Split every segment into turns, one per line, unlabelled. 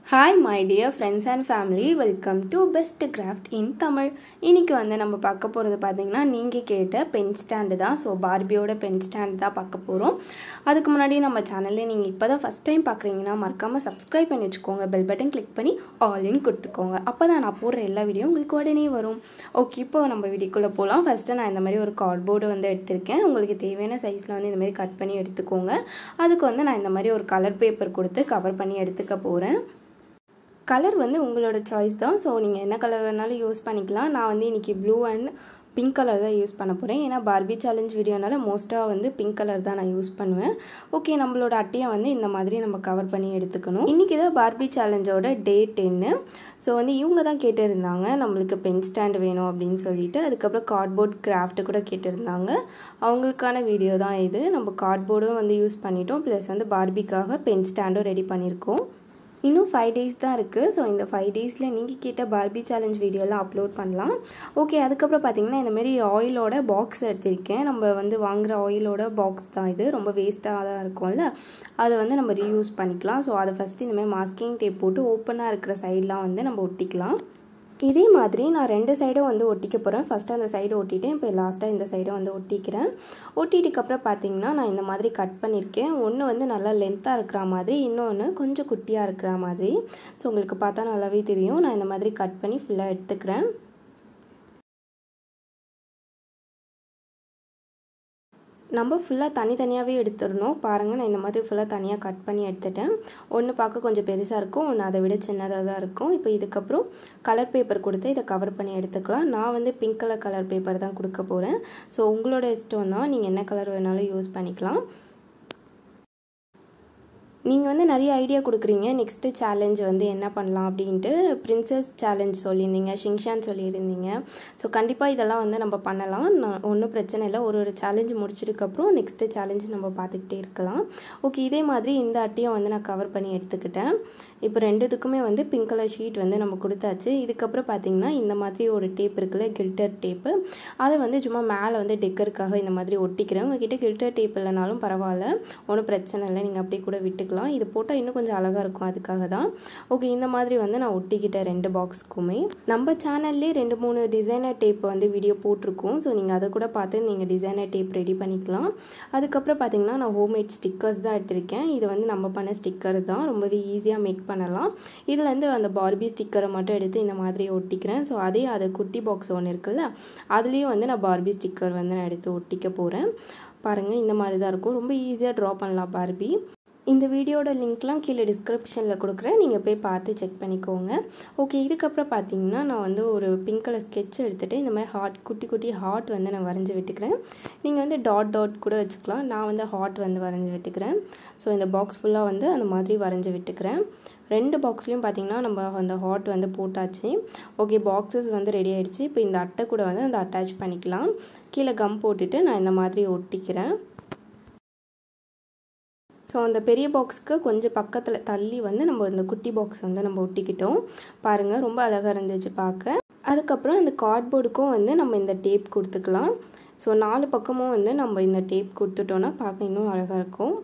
hi my dear friends and family welcome to best craft in Tamil இன்றைக்கி வந்து நம்ம பார்க்க போகிறது பார்த்தீங்கன்னா நீங்கள் கேட்ட பென் ஸ்டாண்டு தான் ஸோ பார்பியோட பென் ஸ்டாண்ட் தான் பார்க்க போகிறோம் அதுக்கு முன்னாடி நம்ம சேனலில் நீங்கள் இப்போ தான் ஃபஸ்ட் டைம் பார்க்குறீங்கன்னா மறக்காமல் சப்ஸ்கிரைப் பண்ணி வச்சுக்கோங்க பெல் பட்டன் கிளிக் பண்ணி ஆல்இன் கொடுத்துக்கோங்க அப்போ தான் நான் போடுற எல்லா வீடியோ உங்களுக்கு உடனே வரும் ஓகே இப்போ நம்ம வீடியோக்குள்ளே போகலாம் ஃபஸ்ட்டு நான் இந்த மாதிரி ஒரு கார்ட்போர்டு வந்து எடுத்திருக்கேன் உங்களுக்கு தேவையான சைஸில் வந்து இந்த மாதிரி கட் பண்ணி எடுத்துக்கோங்க அதுக்கு வந்து நான் இந்த மாதிரி ஒரு கலர் பேப்பர் கொடுத்து கவர் பண்ணி எடுத்துக்க போகிறேன் கலர் வந்து உங்களோட சாய்ஸ் தான் ஸோ நீங்கள் என்ன கலர் வேணாலும் யூஸ் பண்ணிக்கலாம் நான் வந்து இன்றைக்கி ப்ளூ அண்ட் பிங்க் கலர் தான் யூஸ் பண்ண போகிறேன் ஏன்னா பார்பி சேலஞ்ச் வீடியோனால மோஸ்ட்டாக வந்து பிங்க் கலர் தான் நான் யூஸ் பண்ணுவேன் ஓகே நம்மளோட அட்டையை வந்து இந்த மாதிரி நம்ம கவர் பண்ணி எடுத்துக்கணும் இன்றைக்கி தான் பார்பி சேலஞ்சோட டே டென்னு ஸோ வந்து இவங்க தான் கேட்டிருந்தாங்க நம்மளுக்கு பென் ஸ்டாண்ட் வேணும் அப்படின்னு சொல்லிட்டு அதுக்கப்புறம் கார்ட்போர்ட் கிராஃப்ட்டு கூட கேட்டிருந்தாங்க அவங்களுக்கான வீடியோ தான் இது நம்ம கார்ட்போர்டும் வந்து யூஸ் பண்ணிட்டோம் ப்ளஸ் வந்து பார்பிக்காக பென் ஸ்டாண்டும் ரெடி பண்ணியிருக்கோம் இன்னும் ஃபைவ் டேஸ் தான் இருக்குது ஸோ இந்த ஃபைவ் டேஸில் நீங்கள் கேட்ட பார்பி சேலஞ்ச் வீடியோலாம் அப்லோட் பண்ணலாம் ஓகே அதுக்கப்புறம் பார்த்தீங்கன்னா இந்தமாரி ஆயிலோட பாக்ஸ் எடுத்திருக்கேன் நம்ம வந்து வாங்குகிற ஆயிலோட பாக்ஸ் தான் இது ரொம்ப வேஸ்ட்டாக தான் இருக்கும்ல அதை வந்து நம்ம ரீயூஸ் பண்ணிக்கலாம் ஸோ அதை ஃபஸ்ட்டு இந்தமாதிரி மாஸ்கிங் டேப் போட்டு ஓப்பனாக இருக்கிற சைட்லாம் வந்து நம்ம ஒட்டிக்கலாம் இதே மாதிரி நான் ரெண்டு சைடும் வந்து ஒட்டிக்க போகிறேன் ஃபஸ்ட்டு அந்த சைடு ஒட்டிட்டேன் இப்போ லாஸ்ட்டாக இந்த சைடும் வந்து ஒட்டிக்கிறேன் ஒட்டிட்டுக்கப்புறம் பார்த்தீங்கன்னா நான் இந்த மாதிரி கட் பண்ணியிருக்கேன் ஒன்று வந்து நல்லா லென்த்தாக இருக்கிற மாதிரி இன்னொன்று கொஞ்சம் குட்டியாக இருக்கிற மாதிரி ஸோ உங்களுக்கு பார்த்தா நல்லாவே தெரியும் நான் இந்த மாதிரி கட் பண்ணி ஃபுல்லாக எடுத்துக்கிறேன் நம்ம ஃபுல்லாக தனித்தனியாகவே எடுத்துடணும் பாருங்கள் நான் இந்த மாதிரி ஃபுல்லாக தனியாக கட் பண்ணி எடுத்துட்டேன் ஒன்று பார்க்க கொஞ்சம் பெருசாக இருக்கும் ஒன்று அதை விட சின்னதாக தான் இருக்கும் இப்போ இதுக்கப்புறம் கலர் பேப்பர் கொடுத்து இதை கவர் பண்ணி எடுத்துக்கலாம் நான் வந்து பிங்க் கலர் கலர் பேப்பர் தான் கொடுக்க போகிறேன் ஸோ உங்களோட இஷ்டம் தான் நீங்கள் என்ன கலர் வேணாலும் யூஸ் பண்ணிக்கலாம் நீங்கள் வந்து நிறைய ஐடியா கொடுக்குறீங்க நெக்ஸ்ட்டு சேலஞ்ச் வந்து என்ன பண்ணலாம் அப்படின்ட்டு பிரின்சஸ் சேலஞ்ச் சொல்லியிருந்தீங்க ஷிங்ஷான் சொல்லியிருந்தீங்க ஸோ கண்டிப்பாக இதெல்லாம் வந்து நம்ம பண்ணலாம் நான் ஒன்றும் பிரச்சனை இல்லை ஒரு ஒரு சேலஞ்ச் முடிச்சதுக்கப்புறம் நெக்ஸ்ட்டு சேலஞ்ச் நம்ம பார்த்துக்கிட்டே இருக்கலாம் ஓகே இதே மாதிரி இந்த அட்டையும் வந்து நான் கவர் பண்ணி எடுத்துக்கிட்டேன் இப்போ ரெண்டுத்துக்குமே வந்து பிங்க் கலர் ஷீட் வந்து நம்ம கொடுத்தாச்சு இதுக்கப்புறம் பார்த்தீங்கன்னா இந்த மாதிரி ஒரு டேப் இருக்குல்ல கில்டர் டேப்பு அதை வந்து சும்மா மேலே வந்து டெக்கருக்காக இந்த மாதிரி ஒட்டிக்கிறேன் உங்ககிட்ட கில்டர் டேப் இல்லைனாலும் பரவாயில்ல ஒன்றும் பிரச்சனை இல்லை நீங்கள் அப்படியே கூட விட்டுக்கலாம் வச்சுக்கலாம் இது போட்டால் இன்னும் கொஞ்சம் அழகாக இருக்கும் அதுக்காக தான் ஓகே இந்த மாதிரி வந்து நான் ஒட்டிக்கிட்டேன் ரெண்டு பாக்ஸ்க்குமே நம்ம சேனல்லே ரெண்டு மூணு டிசைனர் டேப் வந்து வீடியோ போட்டிருக்கோம் ஸோ நீங்கள் அதை கூட பார்த்து நீங்கள் டிசைனர் டேப் ரெடி பண்ணிக்கலாம் அதுக்கப்புறம் பார்த்தீங்கன்னா நான் ஹோம்மேட் ஸ்டிக்கர்ஸ் தான் எடுத்திருக்கேன் இது வந்து நம்ம பண்ண ஸ்டிக்கர் தான் ரொம்பவே ஈஸியாக மேக் பண்ணலாம் இதுலேருந்து அந்த பார்பி ஸ்டிக்கரை மட்டும் எடுத்து இந்த மாதிரி ஒட்டிக்கிறேன் ஸோ அதே அது குட்டி பாக்ஸ் ஒன்று இருக்குல்ல அதுலேயும் வந்து நான் பார்பி ஸ்டிக்கர் வந்து நான் எடுத்து ஒட்டிக்க போகிறேன் பாருங்கள் இந்த மாதிரி தான் இருக்கும் ரொம்ப ஈஸியாக ட்ரா பண்ணலாம் பார்பி இந்த வீடியோட லிங்க்லாம் கீழே டிஸ்கிரிப்ஷனில் கொடுக்குறேன் நீங்கள் போய் பார்த்து செக் பண்ணிக்கோங்க ஓகே இதுக்கப்புறம் பார்த்தீங்கன்னா நான் வந்து ஒரு பிங்க் கலர் ஸ்கெட்ச் எடுத்துகிட்டு இந்த மாதிரி ஹார்ட் குட்டி குட்டி ஹார்ட் வந்து நான் வரைஞ்சி விட்டுக்கிறேன் நீங்கள் வந்து டாட் டாட் கூட வச்சுக்கலாம் நான் வந்து ஹார்ட் வந்து வரைஞ்சி விட்டுக்கிறேன் ஸோ இந்த பாக்ஸ் ஃபுல்லாக வந்து அந்த மாதிரி வரைஞ்சி விட்டுக்கிறேன் ரெண்டு பாக்ஸ்லேயும் பார்த்தீங்கன்னா நம்ம அந்த ஹாட் வந்து போட்டாச்சு ஓகே பாக்ஸஸ் வந்து ரெடி ஆகிடுச்சு இப்போ இந்த அட்டை கூட வந்து அந்த அட்டாச் பண்ணிக்கலாம் கீழே கம் போட்டுட்டு நான் இந்த மாதிரி ஒட்டிக்கிறேன் ஸோ அந்த பெரிய பாக்ஸுக்கு கொஞ்சம் பக்கத்தில் தள்ளி வந்து நம்ம இந்த குட்டி பாக்ஸ் வந்து நம்ம ஒட்டிக்கிட்டோம் பாருங்கள் ரொம்ப அழகாக இருந்துச்சு பார்க்க அதுக்கப்புறம் இந்த கார்ட்போர்டுக்கும் வந்து நம்ம இந்த டேப் கொடுத்துக்கலாம் ஸோ நாலு பக்கமும் வந்து நம்ம இந்த டேப் கொடுத்துட்டோன்னா பார்க்க இன்னும் அழகாக இருக்கும்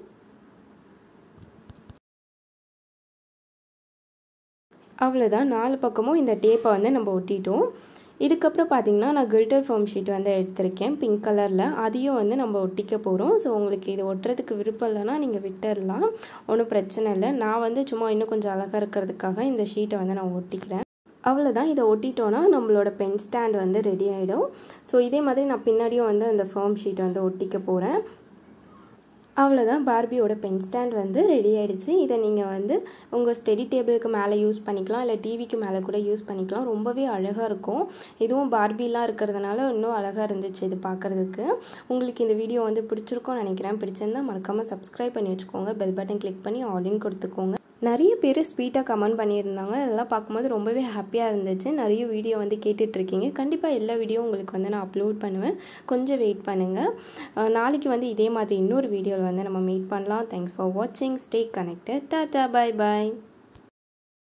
அவ்வளோதான் நாலு பக்கமும் இந்த டேப்பை வந்து நம்ம ஒட்டிட்டோம் இதுக்கப்புறம் பார்த்தீங்கன்னா நான் கில்டர் ஃபார்ம் ஷீட் வந்து எடுத்திருக்கேன் பிங்க் கலரில் அதையும் வந்து நம்ம ஒட்டிக்க போகிறோம் ஸோ உங்களுக்கு இது ஒட்டுறதுக்கு விருப்பம் இல்லைன்னா நீங்கள் விட்டுடலாம் ஒன்றும் பிரச்சனை இல்லை நான் வந்து சும்மா இன்னும் கொஞ்சம் அழகாக இருக்கிறதுக்காக இந்த ஷீட்டை வந்து நான் ஒட்டிக்கிறேன் அவ்வளோதான் இதை ஒட்டிட்டோன்னா நம்மளோட பென் ஸ்டாண்ட் வந்து ரெடி ஆகிடும் ஸோ இதே மாதிரி நான் பின்னாடியும் வந்து அந்த ஃபார்ம் ஷீட்டை வந்து ஒட்டிக்க போகிறேன் அவ்வளோதான் பார்பியோட பென் ஸ்டாண்ட் வந்து ரெடி ஆகிடுச்சு இதை நீங்கள் வந்து உங்கள் ஸ்டடி டேபிளுக்கு மேலே யூஸ் பண்ணிக்கலாம் இல்லை டிவிக்கு மேலே கூட யூஸ் பண்ணிக்கலாம் ரொம்பவே அழகாக இருக்கும் இதுவும் பார்பிலாம் இருக்கிறதுனால இன்னும் அழகாக இருந்துச்சு இது பார்க்குறதுக்கு உங்களுக்கு இந்த வீடியோ வந்து பிடிச்சிருக்கோன்னு நினைக்கிறேன் பிடிச்சிருந்தா மறக்காமல் சப்ஸ்கிரைப் பண்ணி வச்சுக்கோங்க பெல் பட்டன் கிளிக் பண்ணி ஆலின் கொடுத்துக்கோங்க நிறைய பேர் ஸ்வீட்டாக கமெண்ட் பண்ணியிருந்தாங்க அதெல்லாம் பார்க்கும்போது ரொம்பவே ஹாப்பியாக இருந்துச்சு நிறைய வீடியோ வந்து கேட்டுட்ருக்கீங்க கண்டிப்பாக எல்லா வீடியோ உங்களுக்கு வந்து நான் அப்லோட் பண்ணுவேன் கொஞ்சம் வெயிட் பண்ணுங்கள் நாளைக்கு வந்து இதே மாதிரி இன்னொரு வீடியோவில் வந்து நம்ம மீட் பண்ணலாம் தேங்க்ஸ் ஃபார் வாட்சிங் ஸ்டே கனெக்டட் டாட்டா பாய் பாய்